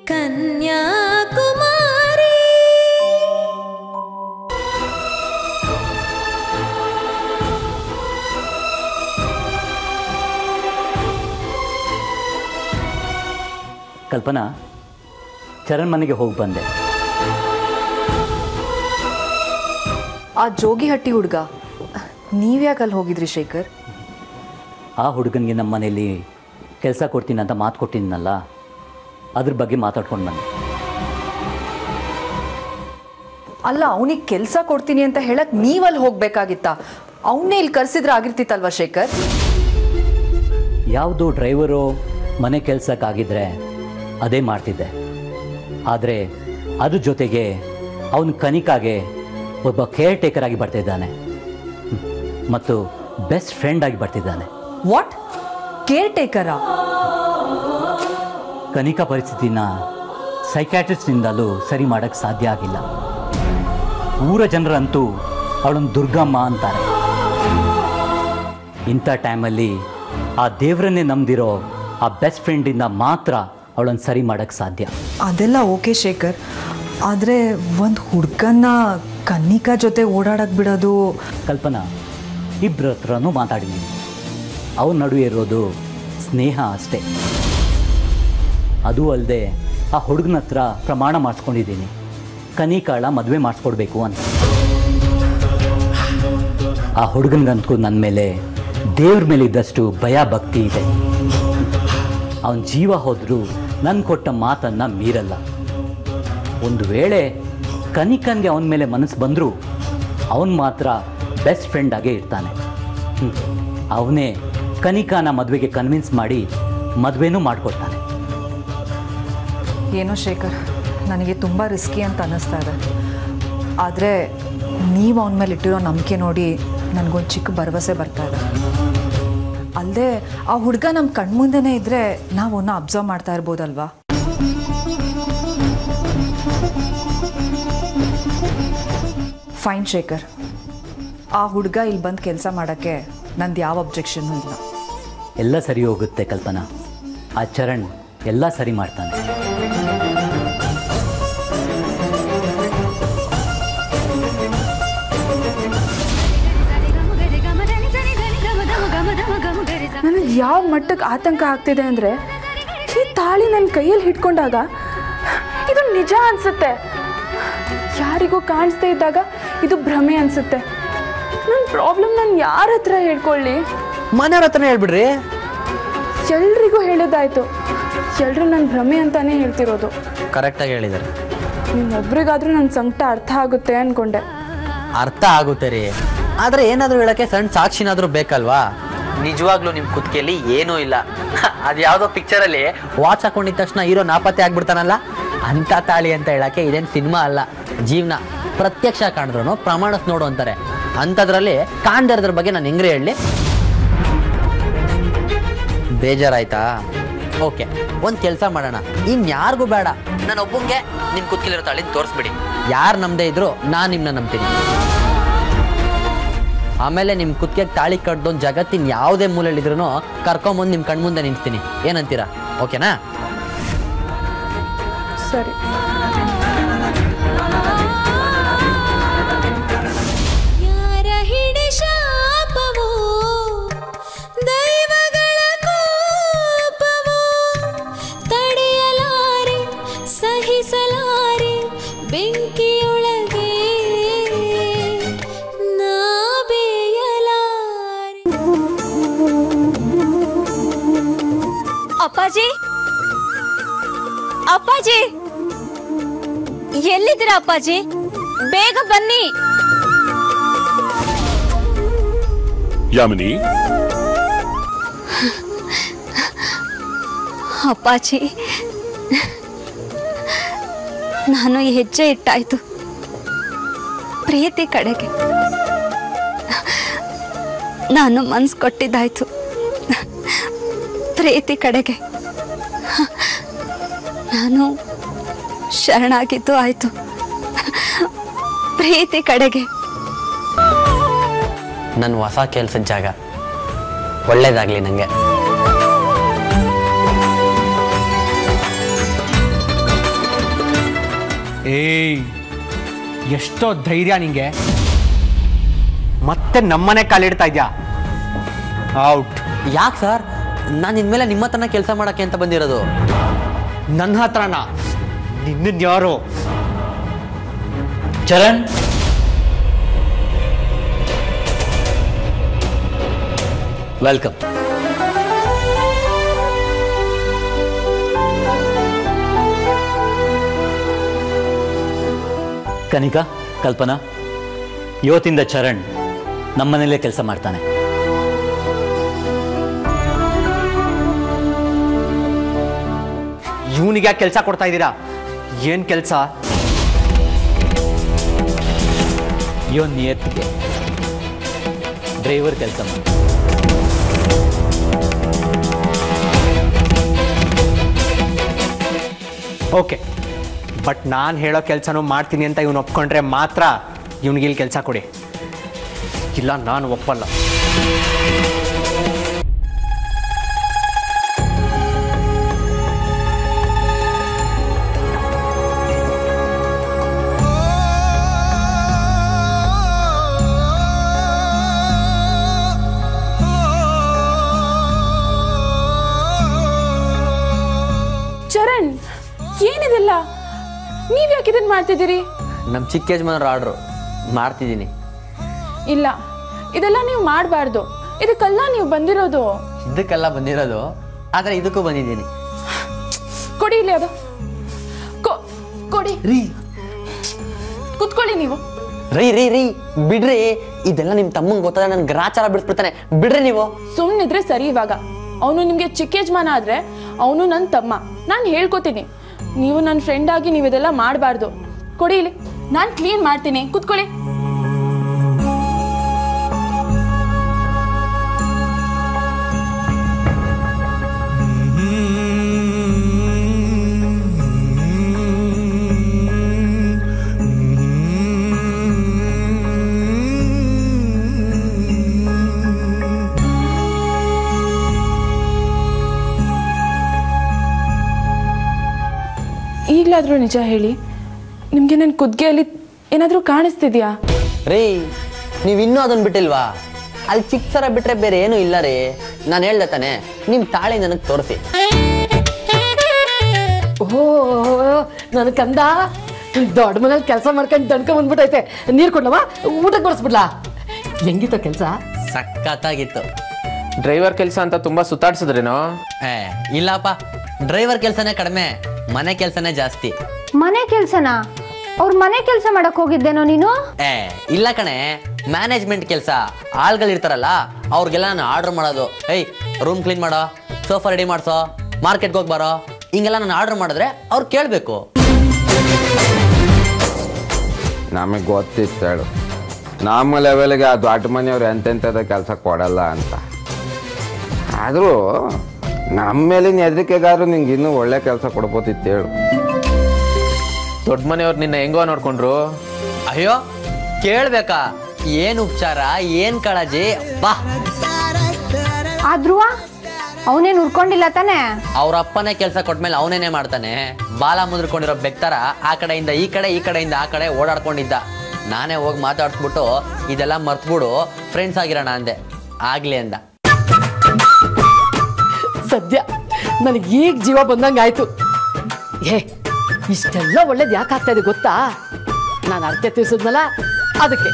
ಕನ್ಯಾಕುಮಾರಿ ಕಲ್ಪನಾ ಚರಣ್ ಮನೆಗೆ ಹೋಗಿ ಬಂದೆ ಆ ಜೋಗಿಹಟ್ಟಿ ಹುಡುಗ ನೀವ್ಯಾಕೆ ಅಲ್ಲಿ ಹೋಗಿದ್ರಿ ಶೇಖರ್ ಆ ಹುಡುಗನಿಗೆ ನಮ್ಮ ಮನೆಯಲ್ಲಿ ಕೆಲಸ ಕೊಡ್ತೀನಿ ಅಂತ ಮಾತು ಕೊಟ್ಟಿದ್ದೀನಲ್ಲ ಅದ್ರ ಬಗ್ಗೆ ಮಾತಾಡ್ಕೊಂಡು ಬಂದೆ ಅಲ್ಲ ಅವನಿಗೆ ಕೆಲಸ ಕೊಡ್ತೀನಿ ಅಂತ ಹೇಳಕ್ ನೀವಲ್ಲಿ ಹೋಗ್ಬೇಕಾಗಿತ್ತ ಅವನ್ನೇ ಇಲ್ಲಿ ಕರ್ಸಿದ್ರೆ ಆಗಿರ್ತಿತ್ತಲ್ವಾ ಶೇಖರ್ ಯಾವುದೋ ಡ್ರೈವರು ಮನೆ ಕೆಲಸಕ್ಕಾಗಿದ್ದರೆ ಅದೇ ಮಾಡ್ತಿದ್ದೆ ಆದರೆ ಅದ್ರ ಜೊತೆಗೆ ಅವನು ಕನಿಕಾಗೆ ಒಬ್ಬ ಕೇರ್ ಟೇಕರ್ ಆಗಿ ಬರ್ತಿದ್ದಾನೆ ಹ್ಮ್. ಮತ್ತು ಬೆಸ್ಟ್ ಫ್ರೆಂಡ್ ಆಗಿ ಬರ್ತಿದ್ದಾನೆ ವಾಟ್ ಕೇರ್ ಟೇಕರಾ ಕನಿಕಾ ಪರಿಸ್ಥಿತಿನ ಸೈಕ್ಯಾಟ್ರಿಸ್ಟ್ನಿಂದಲೂ ಸರಿ ಮಾಡೋಕ್ಕೆ ಸಾಧ್ಯ ಆಗಿಲ್ಲ ಊರ ಜನರಂತೂ ಅವಳನ್ನು ದುರ್ಗಮ್ಮ ಅಂತಾರೆ ಇಂಥ ಟೈಮಲ್ಲಿ ಆ ದೇವರನ್ನೇ ನಂಬಿದಿರೋ ಆ ಬೆಸ್ಟ್ ಫ್ರೆಂಡಿಂದ ಮಾತ್ರ ಅವಳನ್ನು ಸರಿ ಮಾಡೋಕ್ಕೆ ಸಾಧ್ಯ ಅದೆಲ್ಲ ಓಕೆ ಶೇಖರ್ ಆದರೆ ಒಂದು ಹುಡ್ಗನ್ನ ಕನ್ನಿಕಾ ಜೊತೆ ಓಡಾಡಕ್ ಬಿಡೋದು ಕಲ್ಪನಾ ಇಬ್ಬರ ಹತ್ರನೂ ಮಾತಾಡಿದ್ದೀನಿ ಅವ್ರ ನಡುವೆ ಇರೋದು ಸ್ನೇಹ ಅಷ್ಟೇ ಅದು ಅಲ್ಲದೆ ಆ ಹುಡುಗನ ಹತ್ರ ಪ್ರಮಾಣ ಮಾಡಿಸ್ಕೊಂಡಿದ್ದೀನಿ ಕನಿಕಾಳ ಮದುವೆ ಮಾಡಿಸ್ಕೊಡ್ಬೇಕು ಅಂತ ಆ ಹುಡುಗನಿಗಂತೂ ನನ್ನ ಮೇಲೆ ದೇವ್ರ ಮೇಲೆ ಇದ್ದಷ್ಟು ಭಯ ಭಕ್ತಿ ಇದೆ ಅವನ ಜೀವ ಹೋದರೂ ನನ್ನ ಕೊಟ್ಟ ಮಾತನ್ನು ಮೀರಲ್ಲ ಒಂದು ವೇಳೆ ಕನಿಕನ್ಗೆ ಅವನ ಮೇಲೆ ಮನಸ್ಸು ಬಂದರೂ ಅವನು ಮಾತ್ರ ಬೆಸ್ಟ್ ಫ್ರೆಂಡ್ ಆಗೇ ಇರ್ತಾನೆ ಅವನೇ ಕನಿಕಾನ ಮದುವೆಗೆ ಕನ್ವಿನ್ಸ್ ಮಾಡಿ ಮದುವೆನೂ ಮಾಡಿಕೊಡ್ತಾನೆ ಏನೋ ಶೇಖರ್ ನನಗೆ ತುಂಬ ರಿಸ್ಕಿ ಅಂತ ಅನ್ನಿಸ್ತಾ ಇದೆ ಆದರೆ ನೀವು ಅವನ ಮೇಲೆ ಇಟ್ಟಿರೋ ನಂಬಿಕೆ ನೋಡಿ ನನಗೊಂದು ಚಿಕ್ಕ ಭರವಸೆ ಬರ್ತಾ ಇದೆ ಅಲ್ಲದೆ ಆ ಹುಡುಗ ನಮ್ಮ ಕಣ್ಮುಂದೆನೇ ಇದ್ದರೆ ನಾವು ಅವನ್ನ ಅಬ್ಸರ್ವ್ ಮಾಡ್ತಾ ಇರ್ಬೋದಲ್ವಾ ಫೈನ್ ಶೇಖರ್ ಆ ಹುಡುಗ ಇಲ್ಲಿ ಬಂದು ಕೆಲಸ ಮಾಡೋಕ್ಕೆ ನಂದು ಯಾವ ಅಬ್ಜೆಕ್ಷನ್ನೂ ಇಲ್ಲ ಎಲ್ಲ ಸರಿ ಹೋಗುತ್ತೆ ಕಲ್ಪನಾ ಆ ಚರಣ್ ಎಲ್ಲ ಸರಿ ಮಾಡ್ತಾನೆ ನನಗೆ ಯಾವ ಮಟ್ಟಕ್ಕೆ ಆತಂಕ ಆಗ್ತಿದೆ ಅಂದರೆ ಈ ತಾಳಿ ನನ್ನ ಕೈಯಲ್ಲಿ ಹಿಡ್ಕೊಂಡಾಗ ಇದು ನಿಜ ಅನಿಸುತ್ತೆ ಯಾರಿಗೂ ಕಾಣಿಸ್ದೇ ಇದ್ದಾಗ ಇದು ಭ್ರಮೆ ಅನಿಸುತ್ತೆ ನನ್ನ ಪ್ರಾಬ್ಲಮ್ ನಾನು ಯಾರ ಹತ್ರ ಹೇಳ್ಕೊಳ್ಳಿ ಮನೆಯವ್ರ ಹತ್ರನೇ ಹೇಳ್ಬಿಡ್ರಿ ಎಲ್ರಿಗೂ ಹೇಳಿದ್ದಾಯ್ತು ಎಲ್ರು ನನ್ನ ಭ್ರಮೆ ಅಂತಾನೆ ಹೇಳ್ತಿರೋದು ಕರೆಕ್ಟಾಗಿ ಹೇಳಿದ್ದಾರೆ ನಿಮ್ಮೊಬ್ರಿಗಾದ್ರೂ ನನ್ನ ಸಂಕಟ ಅರ್ಥ ಆಗುತ್ತೆ ಅನ್ಕೊಂಡೆ ಅರ್ಥ ಆಗುತ್ತೆ ರೀ ಆದ್ರೆ ಏನಾದರೂ ಹೇಳಕ್ಕೆ ಸಣ್ಣ ಸಾಕ್ಷಿನಾದ್ರೂ ಬೇಕಲ್ವಾ ನಿಜವಾಗ್ಲೂ ನಿಮ್ ಕುತ್ತಿಗೆಯಲ್ಲಿ ಏನೂ ಇಲ್ಲ ಅದು ಯಾವುದೋ ಪಿಕ್ಚರಲ್ಲಿ ವಾಚ್ ಹಾಕೊಂಡಿದ ತಕ್ಷಣ ಹೀರೋ ನಾಪತ್ತೆ ಆಗ್ಬಿಡ್ತಾನಲ್ಲ ಅಂತ ತಾಳಿ ಅಂತ ಹೇಳಕ್ಕೆ ಇದೇನು ಸಿನಿಮಾ ಅಲ್ಲ ಜೀವನ ಪ್ರತ್ಯಕ್ಷ ಕಾಣಿದ್ರು ಪ್ರಮಾಣಸ್ ನೋಡು ಅಂತಾರೆ ಅಂಥದ್ರಲ್ಲಿ ಕಾಣ್ದಿರೋದ್ರ ಬಗ್ಗೆ ನಾನು ಹೆಂಗ್ರಿ ಹೇಳಿ ಬೇಜಾರಾಯ್ತಾ ಓಕೆ ಒಂದು ಕೆಲಸ ಮಾಡೋಣ ಇನ್ಯಾರಿಗೂ ಬೇಡ ನಾನು ಒಬ್ಬಂಗೆ ನಿಮ್ ಕುತ್ತಿಗೆಲಿರೋ ತಾಳಿನ ತೋರಿಸ್ಬಿಡಿ ಯಾರು ನಮ್ದೇ ಇದ್ರು ನಾನು ನಿಮ್ಮನ್ನ ನಂಬ್ತೀನಿ ಆಮೇಲೆ ನಿಮ್ಮ ಕುತ್ತಿಗೆ ತಾಳಿ ಕಟ್ದೊಂದು ಜಗತ್ತಿನ ಯಾವುದೇ ಮೂಲೆಯಲ್ಲಿದ್ರು ಕರ್ಕೊಂಬಂದು ನಿಮ್ಮ ಕಣ್ಮುಂದೆ ನಿಂತೀನಿ ಏನಂತೀರಾ ಓಕೆನಾ ಸರಿ ಯಾರ ಹಿಡಿ ಶಾಪವೋ ದೈವಗಳ ಕೋಪವೋ ತಡೆಯಲಾರೆ ಸಹಿಸಲಾರೆ ಬೆಂಕಿಯೊಳಗೆ ನಾ ಬೇಯಲಾರೆ ಅಪ್ಪಾಜಿ ಅಪ್ಪಾಜಿ ಎಲ್ಲಿದ್ದೀರಾ ಅಪ್ಪಾಜಿ ಬೇಗ ಬನ್ನಿ ಯಾಮಿನಿ ಅಪ್ಪಾಜಿ ನಾನು ಹೆಜ್ಜೆ ಇಟ್ಟಾಯ್ತು ಪ್ರೀತಿ ಕಡೆಗೆ ನಾನು ಮನ್ಸು ಕೊಟ್ಟಿದ್ದಾಯ್ತು ಪ್ರೀತಿ ಕಡೆಗೆ ನಾನು ಶರಣಾಗಿದ್ದು ಆಯ್ತು ಪ್ರೀತಿ ಕಡೆಗೆ ನನ್ನ ಹೊಸ ಕೆಲ್ಸದ ಜಾಗ ಒಳ್ಳೇದಾಗ್ಲಿ ನನಗೆ ಏಯ್ ಎಷ್ಟೋ ಧೈರ್ಯ ನಿಂಗೆ ಮತ್ತೆ ನಮ್ಮನೆ ಕಾಲಿಡ್ತಾ ಇದ್ಯಾ ಔಟ್ ಯಾಕೆ ಸರ್ ನಾನು ಇನ್ಮೇಲೆ ನಿಮ್ಮ ಹತ್ರನ ಕೆಲಸ ಮಾಡಕ್ಕೆ ಅಂತ ಬಂದಿರೋದು ನನ್ನ ಹತ್ರನ ನಿನ್ನ ಯಾರು ಚರಣ್ ವೆಲ್ಕಮ್ ಕನಿಕಾ ಕಲ್ಪನಾ ಇವತ್ತಿಂದ ಚರಣ್ ನಮ್ಮನೇಲೇ ಕೆಲಸ ಮಾಡ್ತಾನೆ ಇವನಿಗೆ ಯಾಕೆ ಕೆಲಸ ಕೊಡ್ತಾ ಇದ್ದೀರಾ ಏನ್ ಕೆಲಸ ಇವನ್ ನಿಯತ್ತಿಗೆ ಡ್ರೈವರ್ ಕೆಲಸ ಮಾಡಿ ಓಕೆ ಬಟ್ ನಾನು ಹೇಳೋ ಕೆಲಸನೂ ಮಾಡ್ತೀನಿ ಅಂತ ಇವನು ಒಪ್ಕೊಂಡ್ರೆ ಮಾತ್ರ ಇವನಿಗೆ ಇಲ್ಲಿ ಕೆಲಸ ಕೊಡಿ ಇಲ್ಲ ನಾನು ಒಪ್ಪಲ್ಲ ಚರಣ್ ಏನಿದೆಲ್ಲ ನೀವ್ ಯಾಕೆ ಇದನ್ನ ಮಾಡ್ತಿದ್ದೀರಿ ನಮ್ಮ ಚಿಕ್ಕ ಯಜಮಾನರ ಆರ್ಡ್ರು ಮಾಡ್ತಿದ್ದೀನಿ ಇಲ್ಲ ಇದೆಲ್ಲ ನೀವು ಮಾಡಬಾರ್ದು ಇದಕ್ಕೆಲ್ಲ ನೀವು ಬಂದಿರೋದು ಇದಕ್ಕೆಲ್ಲ ಬಂದಿರೋದು ಆದರೆ ಇದಕ್ಕೂ ಬಂದಿದ್ದೀನಿ ಕೊಡಿ ಇಲ್ಲಿ ಅದು ಕೊ- ಕೊಡಿ ಕುತ್ಕೊಳ್ಳಿ ನೀವು ರೀ ರೀ ರೀ ಬಿಡ್ರಿ ಇದೆಲ್ಲ ನಿಮ್ಮ ತಮ್ಮಂಗೆ ಗೊತ್ತಾದ್ರೆ ನನ್ ಗ್ರಾಚಾರ ಬಿಡಿಸ್ಬಿಡ್ತಾನೆ ಬಿಡ್ರಿ ನೀವು ಸುಮ್ಮನಿದ್ರೆ ಸರಿ ಇವಾಗ ಅವನು ನಿಮಗೆ ಚಿಕ್ಕ ಯಜಮಾನ ಆದ್ರೆ ಅವನು ನನ್ನ ತಮ್ಮ ನಾನು ಹೇಳ್ಕೊತೀನಿ ನೀವು ನನ್ನ ಫ್ರೆಂಡ್ ಆಗಿ ನೀವು ಇದೆಲ್ಲ ಮಾಡಬಾರ್ದು ಕೊಡಿ ಇಲ್ಲಿ ನಾನು ಕ್ಲೀನ್ ಮಾಡ್ತೀನಿ ಕುತ್ಕೊಳ್ಳಿ ಈಗಲಾದರೂ ನಿಜ ಹೇಳಿ ನಿಮಗೆ ನನ್ನ ಕುದ್ಗೆಯಲ್ಲಿ ಏನಾದರೂ ಕಾಣಿಸ್ತಿದ್ಯಾ ರೀ ನೀವು ಇನ್ನೂ ಅದನ್ನ ಬಿಟ್ಟಿಲ್ವಾ ಅಲ್ಲಿ ಚಿಕ್ಕ ಸರ ಬಿಟ್ರೆ ಬೇರೆ ಏನೂ ಇಲ್ಲ ರೀ ನಾನು ಹೇಳ್ದೆ ತಾನೆ ನಿಮ್ಮ ತಾಳಿ ನನಗೆ ತೋರಿಸಿ ಓಹೋ ನನ್ನ ಕಂದ ದೊಡ್ಡ ಮನೇಲಿ ಕೆಲಸ ಮಾಡ್ಕೊಂಡು ದಣ್ಕ ಬಂದ್ಬಿಟ್ಟೈತೆ ನೀರು ಕೊಡ್ಲವ ಊಟಕ್ಕೆ ಬಡಿಸ್ಬಿಡ್ಲಾ ಹೆಂಗಿತ್ತು ಕೆಲಸ ಸಖತ್ತಾಗಿತ್ತು ಡ್ರೈವರ್ ಕೆಲಸ ಅಂತ ತುಂಬಾ ಸುತ್ತಾಡ್ಸಿದ್ರೇನೋ ಏ ಇಲ್ಲಪ್ಪ ಡ್ರೈವರ್ ಕೆಲಸನೇ ಕಡಿಮೆ ಮನೆ ಕೆಲಸನೇ ಜಾಸ್ತಿ ಮನೆ ಕೆಲ್ಸನಾ ಅವ್ರ ಮನೆ ಕೆಲಸ ಮಾಡಕ್ ಹೋಗಿದ್ದೇನೋ ನೀನು ಏ ಇಲ್ಲ ಕಣೆ ಮ್ಯಾನೇಜ್ಮೆಂಟ್ ಕೆಲಸ ಆಳ್ಗಳಿರ್ತಾರಲ್ಲ ಅವ್ರಿಗೆಲ್ಲ ನಾನು ಆರ್ಡರ್ ಮಾಡೋದು ಏಯ್ ರೂಮ್ ಕ್ಲೀನ್ ಮಾಡೋ ಸೋಫಾ ರೆಡಿ ಮಾಡಿಸೋ ಮಾರ್ಕೆಟ್ಗೆ ಹೋಗಿ ಬರೋ ಹಿಂಗೆಲ್ಲ ನಾನು ಆರ್ಡರ್ ಮಾಡಿದ್ರೆ ಅವ್ರು ಕೇಳಬೇಕು ನಮಗೆ ಗೊತ್ತಿತ್ತು ಹೇಳು ನಮ್ಮ ಲೆವೆಲ್ಗೆ ಆ ದೊಡ್ಡ ಮನೆಯವ್ರು ಎಂತೆಂಥದ ಕೆಲಸ ಕೊಡಲ್ಲ ಅಂತ ಆದರೂ ನಮ್ಮ ಮೇಲಿನ ಹೆದರಿಕೆಗಾದ್ರು ನಿಂಗೆ ಇನ್ನೂ ಒಳ್ಳೆ ಕೆಲಸ ಕೊಡ್ಬೋದಿತ್ತು ಹೇಳು ದೊಡ್ಡ ಮನೆಯವ್ರು ನಿನ್ನ ಹೆಂಗೋ ನೋಡ್ಕೊಂಡ್ರು ಅಯ್ಯೋ ಕೇಳ್ಬೇಕಾ ಏನ್ ಉಪಚಾರ ಏನ್ ಕಾಳಜಿ ಬಾ ಆದ್ರೂ ಅವನೇನು ಉರ್ಕೊಂಡಿಲ್ಲ ತಾನೇ ಅವ್ರ ಅಪ್ಪನೇ ಕೆಲಸ ಕೊಟ್ಮೇಲೆ ಅವನೇನೆ ಮಾಡ್ತಾನೆ ಬಾಲ ಮುದ್ರಕೊಂಡಿರೋ ಬೆಕ್ತರ ಆ ಕಡೆಯಿಂದ ಈ ಕಡೆ ಈ ಕಡೆಯಿಂದ ಆ ಕಡೆ ಓಡಾಡ್ಕೊಂಡಿದ್ದ ನಾನೇ ಹೋಗಿ ಮಾತಾಡ್ಸ್ಬಿಟ್ಟು ಇದೆಲ್ಲ ಮರ್ತ್ಬಿಡು ಫ್ರೆಂಡ್ಸ್ ಆಗಿರೋಣ ಅಂದೆ ಆಗ್ಲಿ ಅಂದ ಸದ್ಯ ನನಗೆ ಈಗ ಜೀವ ಬಂದಂಗೆ ಆಯ್ತು ಏ ಇಷ್ಟೆಲ್ಲ ಒಳ್ಳೇದು ಯಾಕೆ ಆಗ್ತಾ ಇದೆ ಗೊತ್ತಾ ನಾನು ಅರ್ಥ ತೀರ್ಸಿದ್ನಲ್ಲ ಅದಕ್ಕೆ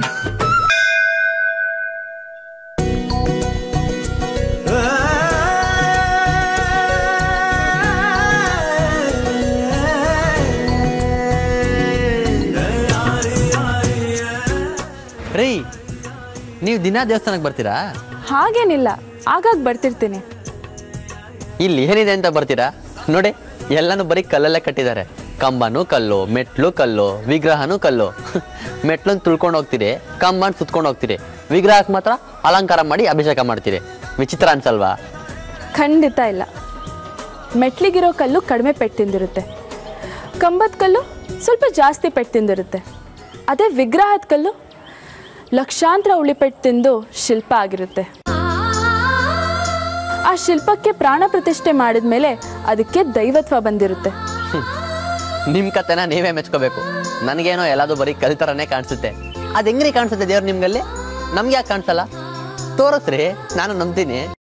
ರೀ ನೀವು ದಿನ ದೇವಸ್ಥಾನಕ್ಕೆ ಬರ್ತೀರಾ ಹಾಗೇನಿಲ್ಲ ಆಗಾಗ ಬರ್ತಿರ್ತೀನಿ ಇಲ್ಲಿ ಏನಿದೆ ಅಂತ ಬರ್ತೀರಾ ನೋಡಿ ಎಲ್ಲಾನು ಬರೀ ಕಲ್ಲಲ್ಲೇ ಕಟ್ಟಿದ್ದಾರೆ ಕಂಬನೂ ಕಲ್ಲು ಮೆಟ್ಲು ಕಲ್ಲು ವಿಗ್ರಹನೂ ಕಲ್ಲು ಮೆಟ್ಲನ್ನು ತುಳ್ಕೊಂಡು ಹೋಗ್ತೀರಿ ಕಂಬನ ಸುತ್ಕೊಂಡು ಹೋಗ್ತೀರಿ ವಿಗ್ರಹಕ್ಕೆ ಮಾತ್ರ ಅಲಂಕಾರ ಮಾಡಿ ಅಭಿಷೇಕ ಮಾಡ್ತೀರಿ ವಿಚಿತ್ರ ಅನ್ಸಲ್ವಾ ಖಂಡಿತ ಇಲ್ಲ ಮೆಟ್ಲಿಗಿರೋ ಕಲ್ಲು ಕಡಿಮೆ ಪೆಟ್ಟು ತಿಂದಿರುತ್ತೆ ಕಂಬದ ಕಲ್ಲು ಸ್ವಲ್ಪ ಜಾಸ್ತಿ ಪೆಟ್ಟು ತಿಂದಿರುತ್ತೆ ಅದೇ ವಿಗ್ರಹದ ಕಲ್ಲು ಲಕ್ಷಾಂತರ ಉಳಿಪೆಟ್ಟು ತಿಂದು ಶಿಲ್ಪ ಆಗಿರುತ್ತೆ ಆ ಶಿಲ್ಪಕ್ಕೆ ಪ್ರಾಣ ಪ್ರತಿಷ್ಠೆ ಮಾಡಿದ ಮೇಲೆ ಅದಕ್ಕೆ ದೈವತ್ವ ಬಂದಿರುತ್ತೆ ನಿಮ್ಮ ಕತೆನ ನೀವೇ ಮೆಚ್ಕೋಬೇಕು ನನಗೇನೋ ಎಲ್ಲಾದು ಬರೀ ಕಲ್ ಥರನೇ ಕಾಣಿಸುತ್ತೆ ಅದು ಹೆಂಗ್ರಿ ಕಾಣಿಸುತ್ತೆ ದೇವ್ರು ನಿಮ್ಗಲ್ಲಿ ನಮ್ಗೆ ಯಾಕೆ ಕಾಣಿಸಲ್ಲ ತೋರಿಸ್ರಿ ನಾನು ನಂಬ್ತೀನಿ